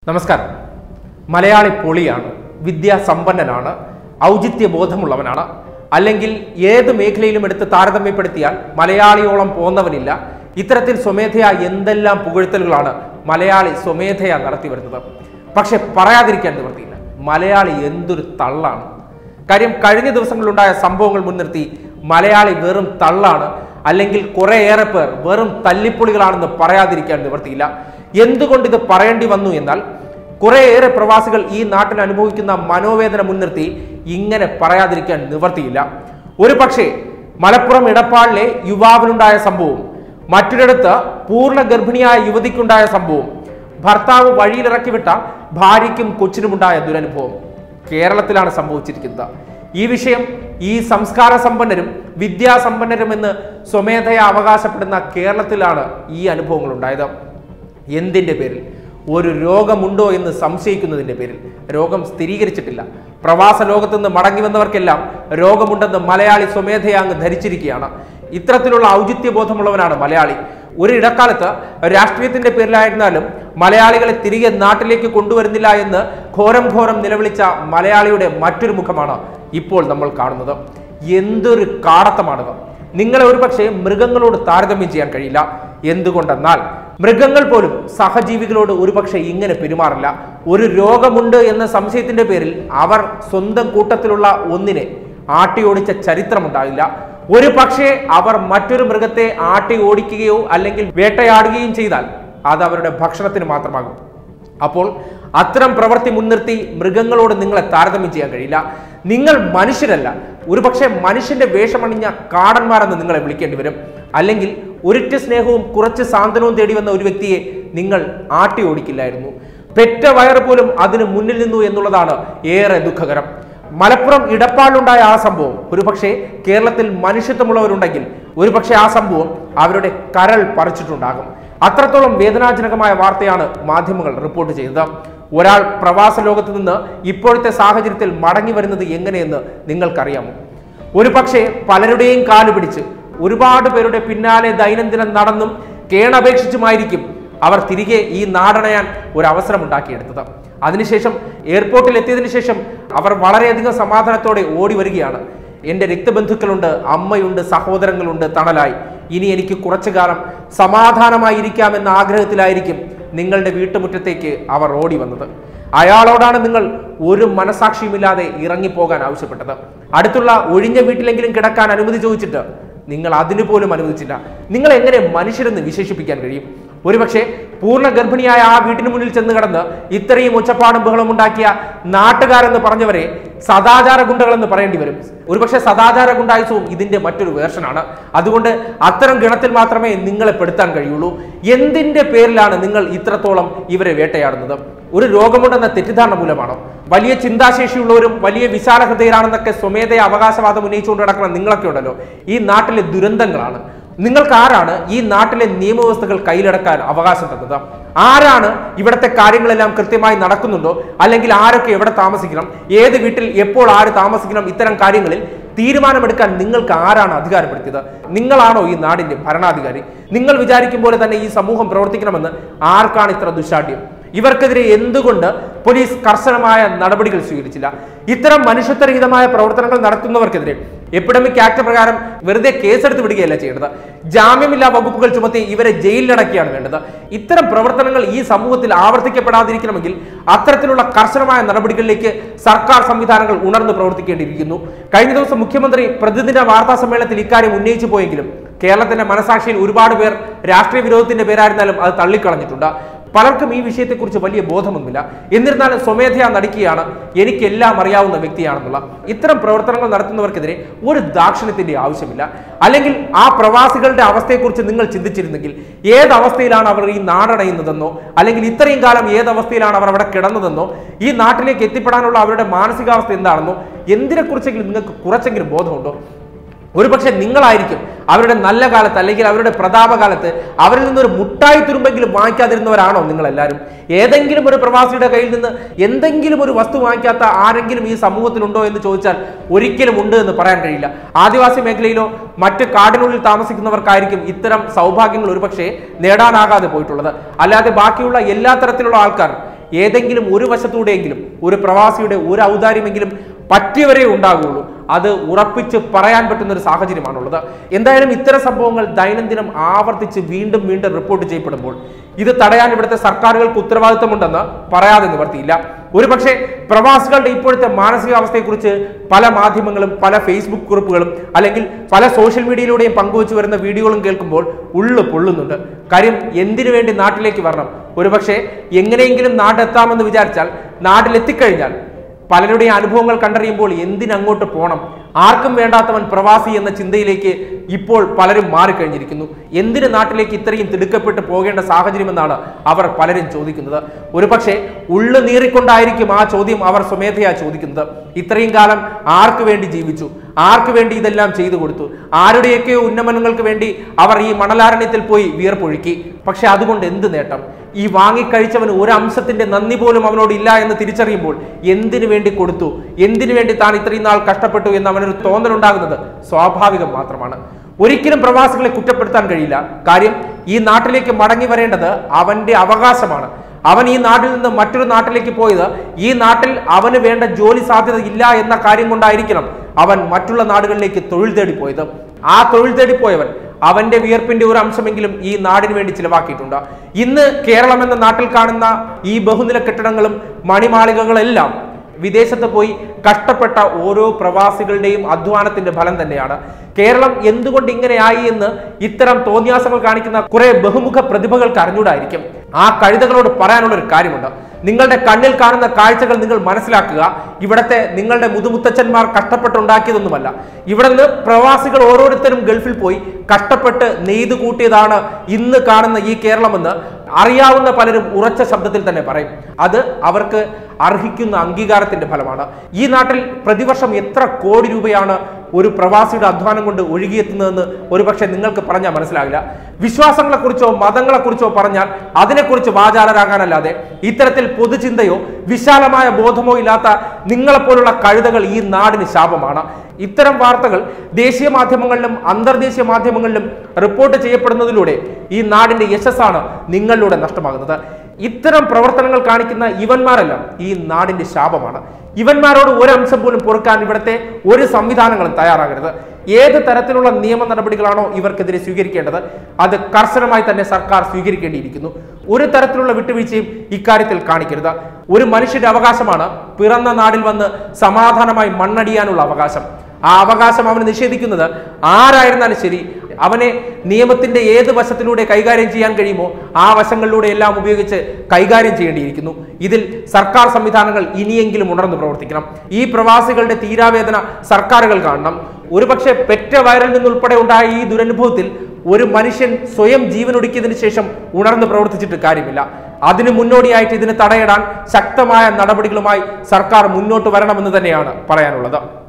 നമസ്കാരം മലയാളി പൊളിയാണ് വിദ്യാസമ്പന്നനാണ് ഔചിത്യ ബോധമുള്ളവനാണ് അല്ലെങ്കിൽ ഏത് മേഖലയിലും എടുത്ത് താരതമ്യപ്പെടുത്തിയാൽ മലയാളിയോളം പോന്നവനില്ല ഇത്തരത്തിൽ സ്വമേധയാ എന്തെല്ലാം പുകഴ്ത്തലുകളാണ് മലയാളി സ്വമേധയാ നടത്തി വരുന്നത് പക്ഷെ പറയാതിരിക്കാൻ നിവൃത്തിയില്ല മലയാളി എന്തൊരു തള്ളാണ് കാര്യം കഴിഞ്ഞ ദിവസങ്ങളിലുണ്ടായ സംഭവങ്ങൾ മുൻനിർത്തി മലയാളി വെറും തള്ളാണ് അല്ലെങ്കിൽ കുറേയേറെ പേർ വെറും തല്ലിപ്പൊളികളാണെന്ന് പറയാതിരിക്കാൻ നിവൃത്തിയില്ല എന്തുകൊണ്ട് ഇത് പറയേണ്ടി വന്നു എന്നാൽ കുറേയേറെ പ്രവാസികൾ ഈ നാട്ടിൽ അനുഭവിക്കുന്ന മനോവേദന മുൻനിർത്തി ഇങ്ങനെ പറയാതിരിക്കാൻ നിവർത്തിയില്ല ഒരു പക്ഷേ മലപ്പുറം ഇടപ്പാളിലെ യുവാവിനുണ്ടായ സംഭവം മറ്റൊരിടത്ത് പൂർണ്ണ ഗർഭിണിയായ യുവതിക്കുണ്ടായ സംഭവം ഭർത്താവ് വഴിയിലിറക്കി വിട്ട ഭാര്യയ്ക്കും കൊച്ചിനുമുണ്ടായ ദുരനുഭവം കേരളത്തിലാണ് സംഭവിച്ചിരിക്കുന്നത് ഈ വിഷയം ഈ സംസ്കാര സമ്പന്നരും വിദ്യാസമ്പന്നരും എന്ന് സ്വമേധയാ അവകാശപ്പെടുന്ന കേരളത്തിലാണ് ഈ അനുഭവങ്ങൾ ഉണ്ടായത് എന്തിന്റെ പേരിൽ ഒരു രോഗമുണ്ടോ എന്ന് സംശയിക്കുന്നതിന്റെ പേരിൽ രോഗം സ്ഥിരീകരിച്ചിട്ടില്ല പ്രവാസ ലോകത്തു നിന്ന് മടങ്ങി വന്നവർക്കെല്ലാം രോഗമുണ്ടെന്ന് മലയാളി സ്വമേധയാ അങ്ങ് ധരിച്ചിരിക്കുകയാണ് ഇത്തരത്തിലുള്ള ഔചിത്യബോധമുള്ളവനാണ് മലയാളി ഒരു ഇടക്കാലത്ത് രാഷ്ട്രീയത്തിന്റെ പേരിലായിരുന്നാലും മലയാളികളെ തിരികെ നാട്ടിലേക്ക് കൊണ്ടുവരുന്നില്ല എന്ന് ഘോരം ഘോരം നിലവിളിച്ച മലയാളിയുടെ മറ്റൊരു മുഖമാണ് ഇപ്പോൾ നമ്മൾ കാണുന്നത് എന്തൊരു കാടത്തമാണിത് നിങ്ങളെ ഒരുപക്ഷെ മൃഗങ്ങളോട് താരതമ്യം ചെയ്യാൻ കഴിയില്ല എന്തുകൊണ്ടെന്നാൽ മൃഗങ്ങൾ പോലും സഹജീവികളോട് ഒരുപക്ഷെ ഇങ്ങനെ പെരുമാറില്ല ഒരു രോഗമുണ്ട് എന്ന സംശയത്തിന്റെ പേരിൽ അവർ സ്വന്തം കൂട്ടത്തിലുള്ള ഒന്നിനെ ആട്ടി ഓടിച്ച ചരിത്രമുണ്ടാവില്ല ഒരു പക്ഷേ അവർ മറ്റൊരു മൃഗത്തെ ആട്ടി ഓടിക്കുകയോ അല്ലെങ്കിൽ വേട്ടയാടുകയും ചെയ്താൽ അത് അവരുടെ ഭക്ഷണത്തിന് മാത്രമാകും അപ്പോൾ അത്തരം പ്രവൃത്തി മുൻനിർത്തി മൃഗങ്ങളോട് നിങ്ങളെ താരതമ്യം ചെയ്യാൻ കഴിയില്ല നിങ്ങൾ മനുഷ്യരല്ല ഒരുപക്ഷെ മനുഷ്യന്റെ വേഷമണിഞ്ഞ കാടന്മാരെന്ന് നിങ്ങളെ വിളിക്കേണ്ടി വരും അല്ലെങ്കിൽ ഒരിറ്റ സ്നേഹവും കുറച്ച് സാന്ത്വനവും തേടി വന്ന ഒരു വ്യക്തിയെ നിങ്ങൾ ആട്ടി ഓടിക്കില്ലായിരുന്നു പെറ്റ വയറ് പോലും അതിന് മുന്നിൽ നിന്നു എന്നുള്ളതാണ് ഏറെ ദുഃഖകരം മലപ്പുറം ഇടപ്പാളിലുണ്ടായ ആ സംഭവം ഒരുപക്ഷെ കേരളത്തിൽ മനുഷ്യത്വമുള്ളവരുണ്ടെങ്കിൽ ഒരുപക്ഷെ ആ സംഭവം അവരുടെ കരൾ പറിച്ചിട്ടുണ്ടാകും അത്രത്തോളം വേദനാജനകമായ വാർത്തയാണ് മാധ്യമങ്ങൾ റിപ്പോർട്ട് ചെയ്തത് ഒരാൾ പ്രവാസ ലോകത്ത് നിന്ന് ഇപ്പോഴത്തെ സാഹചര്യത്തിൽ മടങ്ങി വരുന്നത് എങ്ങനെയെന്ന് നിങ്ങൾക്കറിയാമോ ഒരു പക്ഷേ പലരുടെയും കാല് പിടിച്ച് ഒരുപാട് പേരുടെ പിന്നാലെ ദൈനംദിനം നടന്നും കേണപേക്ഷിച്ചുമായിരിക്കും അവർ തിരികെ ഈ നാടണയാൻ ഒരു അവസരം ഉണ്ടാക്കിയെടുത്തത് അതിനുശേഷം എയർപോർട്ടിൽ എത്തിയതിനു ശേഷം അവർ വളരെയധികം സമാധാനത്തോടെ ഓടി വരികയാണ് എൻ്റെ രക്തബന്ധുക്കളുണ്ട് അമ്മയുണ്ട് സഹോദരങ്ങളുണ്ട് തണലായി ഇനി എനിക്ക് കുറച്ചു കാലം സമാധാനമായിരിക്കാമെന്ന ആഗ്രഹത്തിലായിരിക്കും നിങ്ങളുടെ വീട്ടുമുറ്റത്തേക്ക് അവർ ഓടി വന്നത് അയാളോടാണ് നിങ്ങൾ ഒരു മനസാക്ഷിയുമില്ലാതെ ഇറങ്ങിപ്പോകാൻ ആവശ്യപ്പെട്ടത് അടുത്തുള്ള ഒഴിഞ്ഞ വീട്ടിലെങ്കിലും കിടക്കാൻ അനുമതി ചോദിച്ചിട്ട് നിങ്ങൾ അതിനു പോലും അനുവദിച്ചില്ല നിങ്ങൾ എങ്ങനെ മനുഷ്യരെന്ന് വിശേഷിപ്പിക്കാൻ കഴിയും ഒരുപക്ഷെ പൂർണ്ണ ഗർഭിണിയായ ആ വീട്ടിന് മുന്നിൽ ചെന്ന് കിടന്ന് ഇത്രയും ഒച്ചപ്പാടും ബഹളവും ഉണ്ടാക്കിയ നാട്ടുകാരെന്ന് പറഞ്ഞവരെ സദാചാര ഗുണ്ടകളെന്ന് പറയേണ്ടി വരും ഒരുപക്ഷെ സദാചാര ഗുണ്ടായുസവും ഇതിന്റെ മറ്റൊരു വേർഷനാണ് അതുകൊണ്ട് അത്തരം ഗണത്തിൽ മാത്രമേ നിങ്ങളെ പെടുത്താൻ കഴിയുള്ളൂ എന്തിന്റെ പേരിലാണ് നിങ്ങൾ ഇത്രത്തോളം ഇവരെ വേട്ടയാടുന്നത് ഒരു രോഗമുണ്ടെന്ന തെറ്റിദ്ധാരണ മൂലമാണോ വലിയ ചിന്താശേഷിയുള്ളവരും വലിയ വിശാല ഹൃദയരാണെന്നൊക്കെ സ്വമേധയ അവകാശവാദം ഉന്നയിച്ചുകൊണ്ട് നടക്കുന്ന നിങ്ങളൊക്കെ ഉണ്ടല്ലോ ഈ നാട്ടിലെ ദുരന്തങ്ങളാണ് നിങ്ങൾക്ക് ആരാണ് ഈ നാട്ടിലെ നിയമവ്യവസ്ഥകൾ കയ്യിലടക്കാൻ അവകാശം തന്നത് ആരാണ് ഇവിടുത്തെ കാര്യങ്ങളെല്ലാം കൃത്യമായി നടക്കുന്നുണ്ടോ അല്ലെങ്കിൽ ആരൊക്കെ എവിടെ താമസിക്കണം ഏത് വീട്ടിൽ എപ്പോൾ ആര് താമസിക്കണം ഇത്തരം കാര്യങ്ങളിൽ തീരുമാനമെടുക്കാൻ നിങ്ങൾക്ക് ആരാണ് അധികാരപ്പെടുത്തിയത് നിങ്ങളാണോ ഈ നാടിന്റെ ഭരണാധികാരി നിങ്ങൾ വിചാരിക്കും പോലെ തന്നെ ഈ സമൂഹം പ്രവർത്തിക്കണമെന്ന് ആർക്കാണ് ഇത്ര ദുശാഠ്യം ഇവർക്കെതിരെ എന്തുകൊണ്ട് പോലീസ് കർശനമായ നടപടികൾ സ്വീകരിച്ചില്ല ഇത്തരം മനുഷ്യത്വരഹിതമായ പ്രവർത്തനങ്ങൾ നടത്തുന്നവർക്കെതിരെ എപ്പിഡമിക് ആക്ട് പ്രകാരം വെറുതെ കേസെടുത്ത് വിടുകയല്ല ചെയ്യേണ്ടത് ജാമ്യമില്ലാ വകുപ്പുകൾ ചുമത്തി ഇവരെ ജയിലിലടക്കുകയാണ് വേണ്ടത് ഇത്തരം പ്രവർത്തനങ്ങൾ ഈ സമൂഹത്തിൽ ആവർത്തിക്കപ്പെടാതിരിക്കണമെങ്കിൽ അത്തരത്തിലുള്ള കർശനമായ നടപടികളിലേക്ക് സർക്കാർ സംവിധാനങ്ങൾ ഉണർന്ന് പ്രവർത്തിക്കേണ്ടിയിരിക്കുന്നു കഴിഞ്ഞ ദിവസം മുഖ്യമന്ത്രി പ്രതിദിന വാർത്താ സമ്മേളനത്തിൽ ഇക്കാര്യം ഉന്നയിച്ചു പോയെങ്കിലും കേരളത്തിന്റെ മനസാക്ഷിയിൽ ഒരുപാട് പേർ രാഷ്ട്രീയ വിരോധത്തിന്റെ പേരായിരുന്നാലും അത് തള്ളിക്കളഞ്ഞിട്ടുണ്ട് പലർക്കും ഈ വിഷയത്തെക്കുറിച്ച് വലിയ ബോധമൊന്നുമില്ല എന്നിരുന്നാലും സ്വമേധയാ നടിക്കുകയാണ് എനിക്കെല്ലാം അറിയാവുന്ന വ്യക്തിയാണെന്നുള്ള ഇത്തരം പ്രവർത്തനങ്ങൾ നടത്തുന്നവർക്കെതിരെ ഒരു ദാക്ഷിണ്യത്തിന്റെ ആവശ്യമില്ല അല്ലെങ്കിൽ ആ പ്രവാസികളുടെ അവസ്ഥയെക്കുറിച്ച് നിങ്ങൾ ചിന്തിച്ചിരുന്നെങ്കിൽ ഏത് അവസ്ഥയിലാണ് അവർ ഈ നാടടയുന്നതെന്നോ അല്ലെങ്കിൽ ഇത്രയും കാലം ഏത് അവസ്ഥയിലാണ് അവർ അവിടെ കിടന്നതെന്നോ ഈ നാട്ടിലേക്ക് എത്തിപ്പെടാനുള്ള അവരുടെ മാനസികാവസ്ഥ എന്താണെന്നോ എന്തിനെക്കുറിച്ചെങ്കിലും നിങ്ങൾക്ക് കുറച്ചെങ്കിലും ബോധമുണ്ടോ ഒരുപക്ഷെ നിങ്ങളായിരിക്കും അവരുടെ നല്ല കാലത്ത് അല്ലെങ്കിൽ അവരുടെ പ്രതാപകാലത്ത് അവരിൽ നിന്നൊരു മുട്ടായി തുരുമ്പെങ്കിലും വാങ്ങിക്കാതിരുന്നവരാണോ നിങ്ങൾ എല്ലാവരും ഏതെങ്കിലും ഒരു പ്രവാസിയുടെ കയ്യിൽ നിന്ന് എന്തെങ്കിലും ഒരു വസ്തു വാങ്ങിക്കാത്ത ആരെങ്കിലും ഈ സമൂഹത്തിലുണ്ടോ എന്ന് ചോദിച്ചാൽ ഒരിക്കലും ഉണ്ട് എന്ന് പറയാൻ കഴിയില്ല ആദിവാസി മേഖലയിലോ മറ്റ് കാടിനുള്ളിൽ താമസിക്കുന്നവർക്കായിരിക്കും ഇത്തരം സൗഭാഗ്യങ്ങൾ ഒരുപക്ഷെ നേടാനാകാതെ പോയിട്ടുള്ളത് അല്ലാതെ ബാക്കിയുള്ള എല്ലാ തരത്തിലുള്ള ആൾക്കാർ ഏതെങ്കിലും ഒരു വശത്തൂടെയെങ്കിലും ഒരു പ്രവാസിയുടെ ഒരു ഔദാര്യമെങ്കിലും പറ്റിയവരേ ഉണ്ടാകുള്ളൂ അത് ഉറപ്പിച്ച് പറയാൻ പറ്റുന്ന ഒരു സാഹചര്യമാണുള്ളത് എന്തായാലും ഇത്തരം സംഭവങ്ങൾ ദൈനംദിനം ആവർത്തിച്ച് വീണ്ടും വീണ്ടും റിപ്പോർട്ട് ചെയ്യപ്പെടുമ്പോൾ ഇത് തടയാൻ ഇവിടുത്തെ സർക്കാരുകൾക്ക് ഉത്തരവാദിത്തമുണ്ടെന്ന് പറയാതെ നിവർത്തിയില്ല ഒരുപക്ഷെ പ്രവാസികളുടെ ഇപ്പോഴത്തെ മാനസികാവസ്ഥയെക്കുറിച്ച് പല മാധ്യമങ്ങളും പല ഫേസ്ബുക്ക് കുറിപ്പുകളും അല്ലെങ്കിൽ പല സോഷ്യൽ മീഡിയയിലൂടെയും പങ്കുവച്ചു വരുന്ന വീഡിയോകളും കേൾക്കുമ്പോൾ ഉള്ളു പൊള്ളുന്നുണ്ട് കാര്യം എന്തിനു വേണ്ടി നാട്ടിലേക്ക് വരണം ഒരുപക്ഷെ എങ്ങനെയെങ്കിലും നാടെത്താമെന്ന് വിചാരിച്ചാൽ നാട്ടിലെത്തിക്കഴിഞ്ഞാൽ പലരുടെയും അനുഭവങ്ങൾ കണ്ടറിയുമ്പോൾ എന്തിനങ്ങോട്ട് പോകണം ആർക്കും വേണ്ടാത്തവൻ പ്രവാസി എന്ന ചിന്തയിലേക്ക് ഇപ്പോൾ പലരും മാറിക്കഴിഞ്ഞിരിക്കുന്നു എന്തിന് നാട്ടിലേക്ക് ഇത്രയും തിടുക്കപ്പെട്ട് പോകേണ്ട സാഹചര്യമെന്നാണ് അവർ പലരും ചോദിക്കുന്നത് ഒരുപക്ഷെ ഉള്ളു നീറിക്കൊണ്ടായിരിക്കും ആ ചോദ്യം അവർ സ്വമേധയാ ചോദിക്കുന്നത് ഇത്രയും കാലം ആർക്ക് വേണ്ടി ജീവിച്ചു ആർക്ക് വേണ്ടി ഇതെല്ലാം ചെയ്തു കൊടുത്തു ആരുടെയൊക്കെയോ ഉന്നമനങ്ങൾക്ക് വേണ്ടി അവർ ഈ മണലാരണ്യത്തിൽ പോയി വിയർപ്പൊഴുക്കി പക്ഷെ അതുകൊണ്ട് എന്ത് നേട്ടം ഈ വാങ്ങിക്കഴിച്ചവന് ഒരു അംശത്തിന്റെ നന്ദി പോലും അവനോട് ഇല്ല എന്ന് തിരിച്ചറിയുമ്പോൾ എന്തിനു വേണ്ടി കൊടുത്തു എന്തിനു വേണ്ടി താൻ ഇത്രയും നാൾ കഷ്ടപ്പെട്ടു എന്ന് അവനൊരു തോന്നലുണ്ടാകുന്നത് സ്വാഭാവികം മാത്രമാണ് ഒരിക്കലും പ്രവാസികളെ കുറ്റപ്പെടുത്താൻ കഴിയില്ല കാര്യം ഈ നാട്ടിലേക്ക് മടങ്ങി വരേണ്ടത് അവന്റെ അവകാശമാണ് അവൻ ഈ നാട്ടിൽ നിന്ന് മറ്റൊരു നാട്ടിലേക്ക് പോയത് ഈ നാട്ടിൽ അവന് വേണ്ട ജോലി സാധ്യത ഇല്ല എന്ന കാര്യം കൊണ്ടായിരിക്കണം അവൻ മറ്റുള്ള നാടുകളിലേക്ക് തൊഴിൽ തേടി പോയത് ആ തൊഴിൽ തേടി പോയവൻ അവന്റെ വിയർപ്പിന്റെ ഒരു അംശമെങ്കിലും ഈ നാടിന് വേണ്ടി ചിലവാക്കിയിട്ടുണ്ട് ഇന്ന് കേരളം എന്ന നാട്ടിൽ കാണുന്ന ഈ ബഹുനില കെട്ടിടങ്ങളും മണിമാളികകളെല്ലാം വിദേശത്ത് പോയി കഷ്ടപ്പെട്ട ഓരോ പ്രവാസികളുടെയും അധ്വാനത്തിന്റെ ഫലം തന്നെയാണ് കേരളം എന്തുകൊണ്ട് ഇങ്ങനെയായി എന്ന് ഇത്തരം തോന്നിയാസങ്ങൾ കാണിക്കുന്ന കുറെ ബഹുമുഖ പ്രതിഭകൾക്ക് അറിഞ്ഞൂടായിരിക്കും ആ കഴുതകളോട് പറയാനുള്ള ഒരു കാര്യമുണ്ട് നിങ്ങളുടെ കണ്ണിൽ കാണുന്ന കാഴ്ചകൾ നിങ്ങൾ മനസ്സിലാക്കുക ഇവിടത്തെ നിങ്ങളുടെ മുതുമുത്തച്ഛന്മാർ കഷ്ടപ്പെട്ടുണ്ടാക്കിയതൊന്നുമല്ല ഇവിടെ നിന്ന് പ്രവാസികൾ ഓരോരുത്തരും ഗൾഫിൽ പോയി കഷ്ടപ്പെട്ട് നെയ്തു കൂട്ടിയതാണ് ഇന്ന് കാണുന്ന ഈ കേരളമെന്ന് അറിയാവുന്ന പലരും ഉറച്ച ശബ്ദത്തിൽ തന്നെ പറയും അത് അവർക്ക് അർഹിക്കുന്ന അംഗീകാരത്തിന്റെ ഫലമാണ് ഈ നാട്ടിൽ പ്രതിവർഷം എത്ര കോടി രൂപയാണ് ഒരു പ്രവാസിയുടെ അധ്വാനം കൊണ്ട് ഒഴുകിയെത്തുന്നതെന്ന് ഒരുപക്ഷെ നിങ്ങൾക്ക് പറഞ്ഞാൽ മനസ്സിലാകില്ല വിശ്വാസങ്ങളെക്കുറിച്ചോ മതങ്ങളെക്കുറിച്ചോ പറഞ്ഞാൽ അതിനെക്കുറിച്ച് വാചാലരാകാനല്ലാതെ ഇത്തരത്തിൽ പൊതുചിന്തയോ വിശാലമായ ബോധമോ ഇല്ലാത്ത നിങ്ങളെപ്പോലുള്ള കഴുതകൾ ഈ നാടിന് ശാപമാണ് ഇത്തരം വാർത്തകൾ ദേശീയ മാധ്യമങ്ങളിലും അന്തർദേശീയ മാധ്യമങ്ങളിലും റിപ്പോർട്ട് ചെയ്യപ്പെടുന്നതിലൂടെ ഈ നാടിന്റെ യശസ്സാണ് നിങ്ങളിലൂടെ നഷ്ടമാകുന്നത് ഇത്തരം പ്രവർത്തനങ്ങൾ കാണിക്കുന്ന ഇവന്മാരെല്ലാം ഈ നാടിന്റെ ശാപമാണ് ഇവന്മാരോട് ഒരു അംശം പോലും പൊറുക്കാൻ ഇവിടുത്തെ ഒരു സംവിധാനങ്ങളും തയ്യാറാകരുത് ഏത് തരത്തിലുള്ള നിയമ നടപടികളാണോ ഇവർക്കെതിരെ സ്വീകരിക്കേണ്ടത് അത് കർശനമായി തന്നെ സർക്കാർ സ്വീകരിക്കേണ്ടിയിരിക്കുന്നു ഒരു തരത്തിലുള്ള വിട്ടുവീഴ്ചയും ഇക്കാര്യത്തിൽ കാണിക്കരുത് ഒരു മനുഷ്യന്റെ അവകാശമാണ് പിറന്ന നാടിൽ വന്ന് സമാധാനമായി മണ്ണടിയാനുള്ള അവകാശം ആ അവകാശം അവന് നിഷേധിക്കുന്നത് ആരായിരുന്നാലും ശരി അവനെ നിയമത്തിന്റെ ഏത് വശത്തിലൂടെ കൈകാര്യം ചെയ്യാൻ കഴിയുമോ ആ വശങ്ങളിലൂടെ എല്ലാം ഉപയോഗിച്ച് കൈകാര്യം ചെയ്യേണ്ടിയിരിക്കുന്നു ഇതിൽ സർക്കാർ സംവിധാനങ്ങൾ ഇനിയെങ്കിലും ഉണർന്നു പ്രവർത്തിക്കണം ഈ പ്രവാസികളുടെ തീരാവേദന സർക്കാരുകൾ കാണണം ഒരുപക്ഷെ പെറ്റ വയറിൽ നിന്നുൾപ്പെടെ ഉണ്ടായ ഈ ദുരനുഭവത്തിൽ ഒരു മനുഷ്യൻ സ്വയം ജീവനൊടുക്കിയതിനു ശേഷം ഉണർന്ന് പ്രവർത്തിച്ചിട്ട് കാര്യമില്ല അതിന് മുന്നോടിയായിട്ട് ഇതിന് തടയിടാൻ ശക്തമായ നടപടികളുമായി സർക്കാർ മുന്നോട്ട് വരണമെന്ന് തന്നെയാണ് പറയാനുള്ളത്